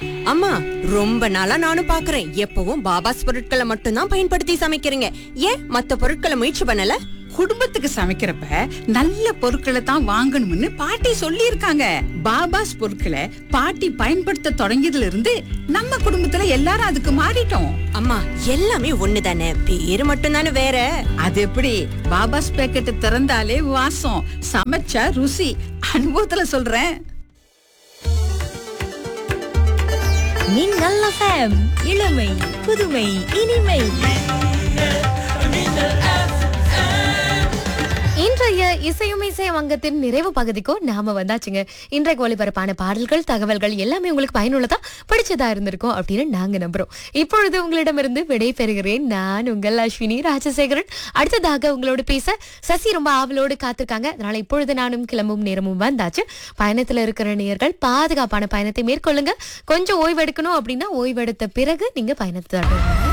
அம்மா ரொம்ப நாளா நானும் பாக்குறேன் எப்பவும் பாபாஸ் பொருட்களை மட்டும்தான் பயன்படுத்தி சமைக்கிறீங்க ஏன் மத்த பொருட்களை முயற்சி பண்ணல குடும்பத்துக்கு சமைக்கிறப்ப நல்ல பொருட்களை தான் வாங்கணும்னு பாட்டி சொல்லியிருக்காங்க பாபாஸ் பொருட்களை பாட்டி பயன்படுத்த தொடங்கியதுல இருந்து நம்ம குடும்பத்துல எல்லாரும் அதுக்கு மாறிட்டோம் அம்மா எல்லாமே ஒண்ணுதானே பேரு மட்டும்தானே வேற அது எப்படி பாபாஸ் பேக்கெட் திறந்தாலே வாசம் சமைச்சா ருசி அனுபவத்துல சொல்றேன் மின்னல் எஃப்எம் இளமை புதுமை இனிமை இன்றைய இசையும் இசை வங்கத்தின் நிறைவு பகுதிக்கும் நாம வந்தாச்சுங்க இன்றைக்கு ஒளிபரப்பான பாடல்கள் தகவல்கள் எல்லாமே உங்களுக்கு பயனுள்ளதா பிடிச்சதா இருந்திருக்கும் அப்படின்னு நாங்க நம்புறோம் இப்பொழுது உங்களிடமிருந்து விடை பெறுகிறேன் நான் உங்கள் அஸ்வினி ராஜசேகரன் அடுத்ததாக உங்களோடு பேச சசி ரொம்ப ஆவலோடு காத்திருக்காங்க அதனால இப்பொழுது நானும் கிளம்பும் நேரமும் வந்தாச்சு பயணத்துல இருக்கிற நேயர்கள் பாதுகாப்பான பயணத்தை மேற்கொள்ளுங்க கொஞ்சம் ஓய்வெடுக்கணும் அப்படின்னா ஓய்வெடுத்த பிறகு நீங்க பயணத்தை தொடருங்க